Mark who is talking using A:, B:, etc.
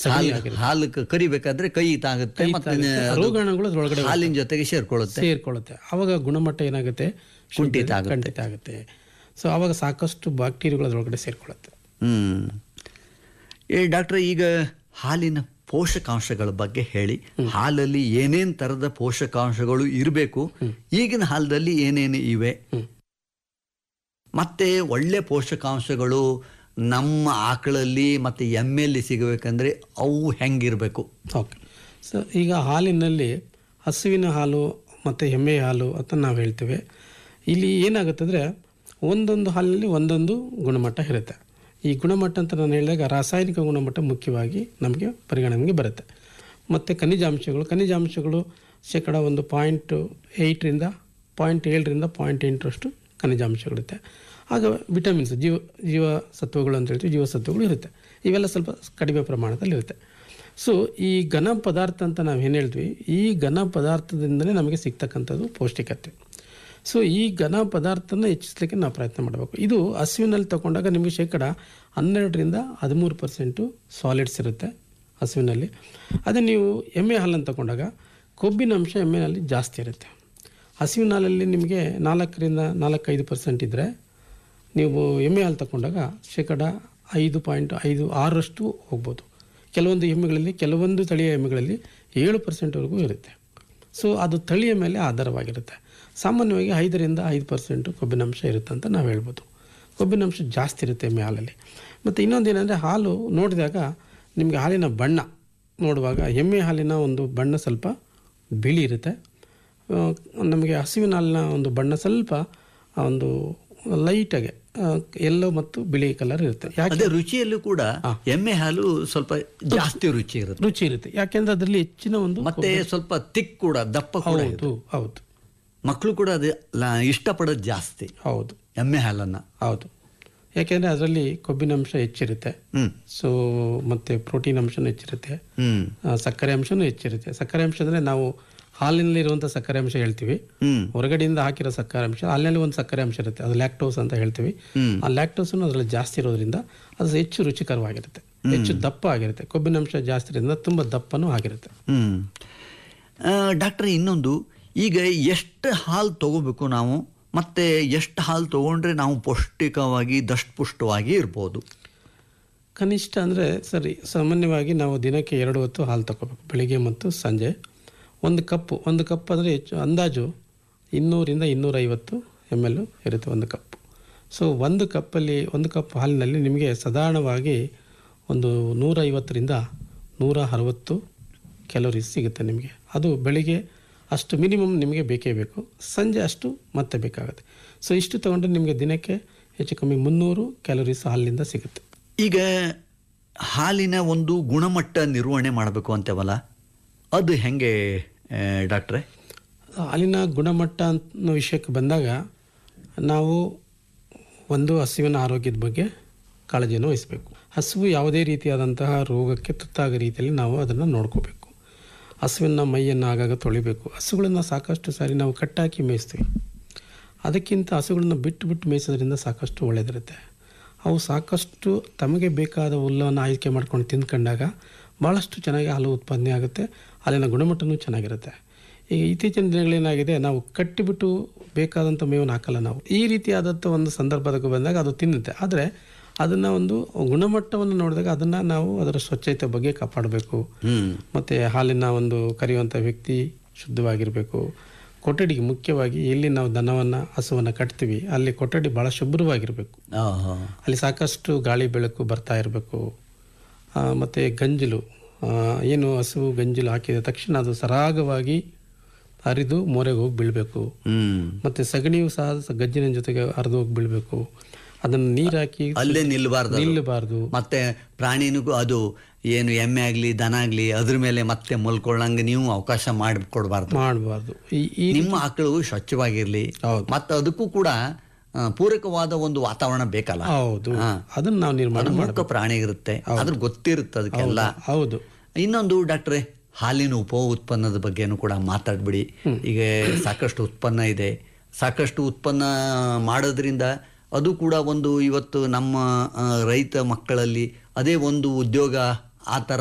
A: ಸಗಣಿ
B: ಹಾಲು ಹಾಲು ಕ- ಕರಿಬೇಕಾದ್ರೆ ಕೈ ತಾಗುತ್ತೆ ಮತ್ತೆ ಅದು
A: ರೋಗಾಣುಗಳು ಅದ್ರೊಳಗಡೆ
B: ಹಾಲಿನ ಜೊತೆಗೆ ಸೇರ್ಕೊಳ್ಳುತ್ತೆ
A: ಸೇರ್ಕೊಳ್ಳುತ್ತೆ ಆವಾಗ ಗುಣಮಟ್ಟ ಏನಾಗುತ್ತೆ
B: ಕುಂಠಿತ ಆಗುತ್ತೆ.
A: ಖಂಡಿತ ಆಗುತ್ತೆ ಸೊ ಆವಾಗ ಸಾಕಷ್ಟು ಬ್ಯಾಕ್ಟೀರಿಯಾಗಳು ಅದರೊಳಗಡೆ ಸೇರ್ಕೊಳ್ಳುತ್ತೆ
B: ಹ್ಮ್ ಏ ಡಾಕ್ಟ್ರೆ ಈಗ ಹಾಲಿನ ಪೋಷಕಾಂಶಗಳ ಬಗ್ಗೆ ಹೇಳಿ ಹಾಲಲ್ಲಿ ಏನೇನ್ ತರದ ಪೋಷಕಾಂಶಗಳು ಇರಬೇಕು ಈಗಿನ ಹಾಲದಲ್ಲಿ ಏನೇನು ಇವೆ ಮತ್ತೆ ಒಳ್ಳೆ ಪೋಷಕಾಂಶಗಳು ನಮ್ಮ ಆಕಳಲ್ಲಿ ಮತ್ತೆ ಎಮ್ಮೆಯಲ್ಲಿ ಸಿಗಬೇಕಂದ್ರೆ ಅವು ಹೆಂಗಿರಬೇಕು
A: ಓಕೆ ಸೊ ಈಗ ಹಾಲಿನಲ್ಲಿ ಹಸುವಿನ ಹಾಲು ಮತ್ತು ಎಮ್ಮೆ ಹಾಲು ಅಂತ ನಾವು ಹೇಳ್ತೇವೆ ಇಲ್ಲಿ ಏನಾಗುತ್ತಂದರೆ ಒಂದೊಂದು ಹಾಲಿನಲ್ಲಿ ಒಂದೊಂದು ಗುಣಮಟ್ಟ ಇರುತ್ತೆ ಈ ಗುಣಮಟ್ಟ ಅಂತ ನಾನು ಹೇಳಿದಾಗ ರಾಸಾಯನಿಕ ಗುಣಮಟ್ಟ ಮುಖ್ಯವಾಗಿ ನಮಗೆ ಪರಿಗಣನೆಗೆ ಬರುತ್ತೆ ಮತ್ತು ಖನಿಜಾಂಶಗಳು ಖನಿಜಾಂಶಗಳು ಶೇಕಡ ಒಂದು ಪಾಯಿಂಟ್ ಏಯ್ಟ್ರಿಂದ ಪಾಯಿಂಟ್ ಏಳರಿಂದ ಪಾಯಿಂಟ್ ಎಂಟರಷ್ಟು ಖನಿಜಾಂಶಗಳಿರುತ್ತೆ ಆಗ ವಿಟಮಿನ್ಸ್ ಜೀವ ಜೀವಸತ್ವಗಳು ಅಂತ ಹೇಳ್ತೀವಿ ಜೀವಸತ್ವಗಳು ಇರುತ್ತೆ ಇವೆಲ್ಲ ಸ್ವಲ್ಪ ಕಡಿಮೆ ಪ್ರಮಾಣದಲ್ಲಿ ಇರುತ್ತೆ ಸೊ ಈ ಘನ ಪದಾರ್ಥ ಅಂತ ನಾವು ಏನು ಹೇಳ್ತೀವಿ ಈ ಘನ ಪದಾರ್ಥದಿಂದಲೇ ನಮಗೆ ಸಿಗ್ತಕ್ಕಂಥದ್ದು ಪೌಷ್ಟಿಕತೆ ಸೊ ಈ ಘನ ಪದಾರ್ಥನ ಹೆಚ್ಚಿಸಲಿಕ್ಕೆ ನಾವು ಪ್ರಯತ್ನ ಮಾಡಬೇಕು ಇದು ಹಸುವಿನಲ್ಲಿ ತಗೊಂಡಾಗ ನಿಮಗೆ ಶೇಕಡ ಹನ್ನೆರಡರಿಂದ ಹದಿಮೂರು ಪರ್ಸೆಂಟು ಸಾಲಿಡ್ಸ್ ಇರುತ್ತೆ ಹಸುವಿನಲ್ಲಿ ಅದೇ ನೀವು ಎಮ್ಮೆ ಹಾಲನ್ನು ತಗೊಂಡಾಗ ಕೊಬ್ಬಿನ ಅಂಶ ಎಮ್ಮೆನಲ್ಲಿ ಜಾಸ್ತಿ ಇರುತ್ತೆ ಹಸುವಿನ ಹಾಲಲ್ಲಿ ನಿಮಗೆ ನಾಲ್ಕರಿಂದ ನಾಲ್ಕೈದು ಪರ್ಸೆಂಟ್ ಇದ್ದರೆ ನೀವು ಎಮ್ಮೆ ಹಾಲು ತಗೊಂಡಾಗ ಶೇಕಡ ಐದು ಪಾಯಿಂಟ್ ಐದು ಆರರಷ್ಟು ಹೋಗ್ಬೋದು ಕೆಲವೊಂದು ಎಮ್ಮೆಗಳಲ್ಲಿ ಕೆಲವೊಂದು ತಳಿಯ ಎಮ್ಮೆಗಳಲ್ಲಿ ಏಳು ಪರ್ಸೆಂಟ್ವರೆಗೂ ಇರುತ್ತೆ ಸೊ ಅದು ತಳಿಯ ಮೇಲೆ ಆಧಾರವಾಗಿರುತ್ತೆ ಸಾಮಾನ್ಯವಾಗಿ ಐದರಿಂದ ಐದು ಪರ್ಸೆಂಟು ಕೊಬ್ಬಿನಾಂಶ ಇರುತ್ತೆ ಅಂತ ನಾವು ಹೇಳ್ಬೋದು ಕೊಬ್ಬಿನಾಂಶ ಜಾಸ್ತಿ ಇರುತ್ತೆ ಎಮ್ಮೆ ಹಾಲಲ್ಲಿ ಮತ್ತು ಇನ್ನೊಂದು ಏನಂದರೆ ಹಾಲು ನೋಡಿದಾಗ ನಿಮಗೆ ಹಾಲಿನ ಬಣ್ಣ ನೋಡುವಾಗ ಎಮ್ಮೆ ಹಾಲಿನ ಒಂದು ಬಣ್ಣ ಸ್ವಲ್ಪ ಬಿಳಿ ಇರುತ್ತೆ ಆ, ನಮಗೆ ಹಸುವಿನ ಹಾಲಿನ ಒಂದು ಬಣ್ಣ ಸ್ವಲ್ಪ ಆ, ಒಂದು ಲೈಟಾಗಿ ಎಲ್ಲೋ ಮತ್ತು ಬಿಳಿ ಕಲರ್ ಇರುತ್ತೆ ಯಾಕೆ
B: ಅದೇ ರುಚಿಯಲ್ಲೂ ಕೂಡ ಎಮ್ಮೆ ಹಾಲು ಸ್ವಲ್ಪ ಜಾಸ್ತಿ ರುಚಿ ಇರುತ್ತೆ
A: ರುಚಿ ಇರುತ್ತೆ ಯಾಕೆಂದ್ರೆ ಅದರಲ್ಲಿ ಹೆಚ್ಚಿನ ಒಂದು
B: ಮತ್ತೆ ಸ್ವಲ್ಪ ತಿಕ್ ಕೂಡ ದಪ್ಪ ಕೂಡ ಇದೆ.
A: ಹೌದು ಹೌದು
B: ಮಕ್ಕಳು ಕೂಡ ಅದು ಲ- ಇಷ್ಟಪಡೋದು ಜಾಸ್ತಿ
A: ಹೌದು
B: ಎಮ್ಮೆ ಹಾಲನ್ನ
A: ಹೌದು ಯಾಕೆಂದರೆ ಅದರಲ್ಲಿ ಕೊಬ್ಬಿನಾಂಶ ಹೆಚ್ಚಿರುತ್ತೆ
B: ಹ್ಮ್
A: ಸೊ ಮತ್ತು ಪ್ರೋಟೀನ್ ಅಂಶನೂ ಹೆಚ್ಚಿರುತ್ತೆ
B: ಹ್ಮ್
A: ಆ, ಸಕ್ಕರೆ ಅಂಶನೂ ಹೆಚ್ಚಿರುತ್ತೆ ಸಕ್ಕರೆ ಅಂಶ ಅಂದರೆ ನಾವು ಹಾಲಿನಲ್ಲಿರುವಂಥ ಸಕ್ಕರೆ ಅಂಶ ಹೇಳ್ತೀವಿ
B: ಹ್ಮ್
A: ಹೊರಗಡೆಯಿಂದ ಹಾಕಿರೋ ಸಕ್ಕರೆ ಅಂಶ ಅಲ್ಲಲ್ಲಿ ಒಂದು ಸಕ್ಕರೆ ಅಂಶ ಇರುತ್ತೆ ಅದು ಲ್ಯಾಕ್ಟೋಸ್ ಅಂತ ಹೇಳ್ತೀವಿ
B: ಹ್ಮ್.
A: ಆ ಲ್ಯಾಕ್ಟೋಸನ್ನು ಅದರಲ್ಲಿ ಜಾಸ್ತಿ ಇರೋದ್ರಿಂದ ಅದು ಹೆಚ್ಚು ರುಚಿಕರವಾಗಿರುತ್ತೆ ಹೆಚ್ಚು ದಪ್ಪ ಆಗಿರುತ್ತೆ ಕೊಬ್ಬಿನಾಂಶ ಜಾಸ್ತಿ ಇರೋದ್ರಿಂದ ತುಂಬ ದಪ್ಪನೂ ಆಗಿರುತ್ತೆ
B: ಹ್ಮ್ ಡಾಕ್ಟ್ರೆ ಇನ್ನೊಂದು ಈಗ ಎಷ್ಟು ಹಾಲು ತಗೋಬೇಕು ನಾವು ಮತ್ತೆ ಎಷ್ಟು ಹಾಲು ತಗೊಂಡ್ರೆ ನಾವು ಪೌಷ್ಟಿಕವಾಗಿ ದಷ್ಟಪುಷ್ಟವಾಗಿ ಇರ್ಬೋದು
A: ಕನಿಷ್ಠ ಅಂದರೆ ಸರಿ ಸಾಮಾನ್ಯವಾಗಿ ನಾವು ದಿನಕ್ಕೆ ಎರಡು ಹೊತ್ತು ಹಾಲು ತಗೋಬೇಕು ಬೆಳಿಗ್ಗೆ ಮತ್ತು ಸಂಜೆ ಒಂದು ಕಪ್ಪು ಒಂದು ಕಪ್ ಅಂದರೆ ಹೆಚ್ಚು ಅಂದಾಜು ಇನ್ನೂರಿಂದ ಇನ್ನೂರೈವತ್ತು ಎಮ್ ಎಲ್ ಇರುತ್ತೆ ಒಂದು ಕಪ್ ಸೊ ಒಂದು ಕಪ್ಪಲ್ಲಿ ಒಂದು ಕಪ್ ಹಾಲಿನಲ್ಲಿ ನಿಮಗೆ ಸಾಧಾರಣವಾಗಿ ಒಂದು ನೂರೈವತ್ತರಿಂದ ನೂರ ಅರವತ್ತು ಕ್ಯಾಲೋರೀಸ್ ಸಿಗುತ್ತೆ ನಿಮಗೆ ಅದು ಬೆಳಿಗ್ಗೆ ಅಷ್ಟು ಮಿನಿಮಮ್ ನಿಮಗೆ ಬೇಕೇ ಬೇಕು ಸಂಜೆ ಅಷ್ಟು ಮತ್ತೆ ಬೇಕಾಗುತ್ತೆ ಸೊ ಇಷ್ಟು ತೊಗೊಂಡ್ರೆ ನಿಮಗೆ ದಿನಕ್ಕೆ ಹೆಚ್ಚು ಕಮ್ಮಿ ಮುನ್ನೂರು ಕ್ಯಾಲೋರೀಸ್ ಹಾಲಿನಿಂದ ಸಿಗುತ್ತೆ
B: ಈಗ ಹಾಲಿನ ಒಂದು ಗುಣಮಟ್ಟ ನಿರ್ವಹಣೆ ಮಾಡಬೇಕು ಅಂತೇವಲ್ಲ ಅದು ಹೆಂಗೆ ಆ, ಡಾಕ್ಟ್ರೆ
A: ಹಾಲಿನ ಗುಣಮಟ್ಟ ಅನ್ನೋ ವಿಷಯಕ್ಕೆ ಬಂದಾಗ ನಾವು ಒಂದು ಹಸುವಿನ ಆರೋಗ್ಯದ ಬಗ್ಗೆ ಕಾಳಜಿಯನ್ನು ವಹಿಸಬೇಕು ಹಸುವು ಯಾವುದೇ ರೀತಿಯಾದಂತಹ ರೋಗಕ್ಕೆ ತುತ್ತಾಗೋ ರೀತಿಯಲ್ಲಿ ನಾವು ಅದನ್ನು ನೋಡ್ಕೋಬೇಕು ಹಸುವಿನ ಮೈಯನ್ನು ಆಗಾಗ ತೊಳಿಬೇಕು ಹಸುಗಳನ್ನು ಸಾಕಷ್ಟು ಸಾರಿ ನಾವು ಕಟ್ಟಾಕಿ ಮೇಯಿಸ್ತೀವಿ ಅದಕ್ಕಿಂತ ಹಸುಗಳನ್ನ ಬಿಟ್ಟು ಬಿಟ್ಟು ಮೇಯಿಸೋದ್ರಿಂದ ಸಾಕಷ್ಟು ಒಳ್ಳೆಯದಿರುತ್ತೆ ಅವು ಸಾಕಷ್ಟು ತಮಗೆ ಬೇಕಾದ ಹುಲ್ಲನ್ನು ಆಯ್ಕೆ ಮಾಡ್ಕೊಂಡು ತಿಂದ್ಕೊಂಡಾಗ ಭಾಳಷ್ಟು ಚೆನ್ನಾಗಿ ಹಾಲು ಉತ್ಪಾದನೆ ಆಗುತ್ತೆ ಹಾಲಿನ ಗುಣಮಟ್ಟನೂ ಚೆನ್ನಾಗಿರುತ್ತೆ ಈಗ ಇತ್ತೀಚಿನ ದಿನಗಳೇನಾಗಿದೆ ನಾವು ಕಟ್ಟಿಬಿಟ್ಟು ಬೇಕಾದಂಥ ಮೇವನ್ನು ಹಾಕಲ್ಲ ನಾವು ಈ ರೀತಿಯಾದಂಥ ಒಂದು ಸಂದರ್ಭದಾಗ ಬಂದಾಗ ಅದು ತಿನ್ನುತ್ತೆ ಆದರೆ ಅದನ್ನು ಒಂದು ಗುಣಮಟ್ಟವನ್ನು ನೋಡಿದಾಗ ಅದನ್ನು ನಾವು ಅದರ ಸ್ವಚ್ಛತೆ ಬಗ್ಗೆ ಕಾಪಾಡಬೇಕು
B: ಹ್ಮ್
A: ಮತ್ತು ಹಾಲಿನ ಒಂದು ಕರೆಯುವಂಥ ವ್ಯಕ್ತಿ ಶುದ್ಧವಾಗಿರಬೇಕು ಕೊಠಡಿಗೆ ಮುಖ್ಯವಾಗಿ ಎಲ್ಲಿ ನಾವು ದನವನ್ನು ಹಸುವನ್ನು ಕಟ್ತೀವಿ ಅಲ್ಲಿ ಕೊಠಡಿ ಭಾಳ ಶುಭ್ರವಾಗಿರಬೇಕು
B: ಆಹಾ.
A: ಅಲ್ಲಿ ಸಾಕಷ್ಟು ಗಾಳಿ ಬೆಳಕು ಬರ್ತಾ ಇರಬೇಕು ಮತ್ತು ಗಂಜಲು ಆ, ಏನು ಹಸು ಗಂಜಲು ಹಾಕಿದ ತಕ್ಷಣ ಅದು ಸರಾಗವಾಗಿ ಹರಿದು ಮೋರೆಗೆ ಹೋಗಿ ಬೀಳಬೇಕು
B: ಹ್ಮ್
A: ಮತ್ತು ಸಗಣಿಯು ಸಹ ಸ- ಗಂಜಿನ ಜೊತೆಗೆ ಹರಿದು ಹೋಗಿ ಬೀಳಬೇಕು ಅದನ್ನು ನೀರು ಹಾಕಿ
B: ಅಲ್ಲೇ ನಿಲ್ಬಾರ್ದು ಅದು.
A: ನಿಲ್ಲಬಾರ್ದು
B: ಮತ್ತೆ ಪ್ರಾಣಿನಿಗೂ ಅದು ಏನು ಎಮ್ಮೆ ಆಗ್ಲಿ ದನ ಆಗ್ಲಿ ಅದ್ರ ಮೇಲೆ ಮತ್ತೆ ಮಲ್ಕೊಳ್ಳಂಗೆ ನೀವು ಅವಕಾಶ ಮಾಡಿಕೊಡ್ಬಾರ್ದು
A: ಮಾಡಬಾರ್ದು ಈ ಈ
B: ನಿಮ್ಮ ಆಕಳು ಸ್ವಚ್ಛವಾಗಿರ್ಲಿ
A: ಹೌದು.
B: ಮತ್ತೆ ಅದಕ್ಕೂ ಕೂಡ ಆ, ಪೂರಕವಾದ ಒಂದು ವಾತಾವರಣ ಬೇಕಲ್ಲ
A: ಹೌದು
B: ಹಾ.
A: ಅದನ್ನು ನಾವು ನಿರ್ಮಾಣ
B: ಅದು
A: ಮಾಡಬೇಕು
B: ಮೂಕ ಪ್ರಾಣಿ ಇರುತ್ತೆ ಅದ್ರ ಗೊತ್ತಿರುತ್ತೆ ಅದಕ್ಕೆಲ್ಲ
A: ಹೌದು
B: ಇನ್ನೊಂದು ಡಾಕ್ಟ್ರೆ ಹಾಲಿನ ಉಪ ಉತ್ಪನ್ನದ ಬಗ್ಗೆನೂ ಕೂಡ ಮಾತಾಡ್ಬಿಡಿ ಈಗ ಸಾಕಷ್ಟು ಉತ್ಪನ್ನ ಇದೆ ಸಾಕಷ್ಟು ಉತ್ಪನ್ನ ಮಾಡೋದ್ರಿಂದ ಅದು ಕೂಡ ಒಂದು ಇವತ್ತು ನಮ್ಮ ಆ, ರೈತ ಮಕ್ಕಳಲ್ಲಿ ಅದೇ ಒಂದು ಉದ್ಯೋಗ ಆ ಥರ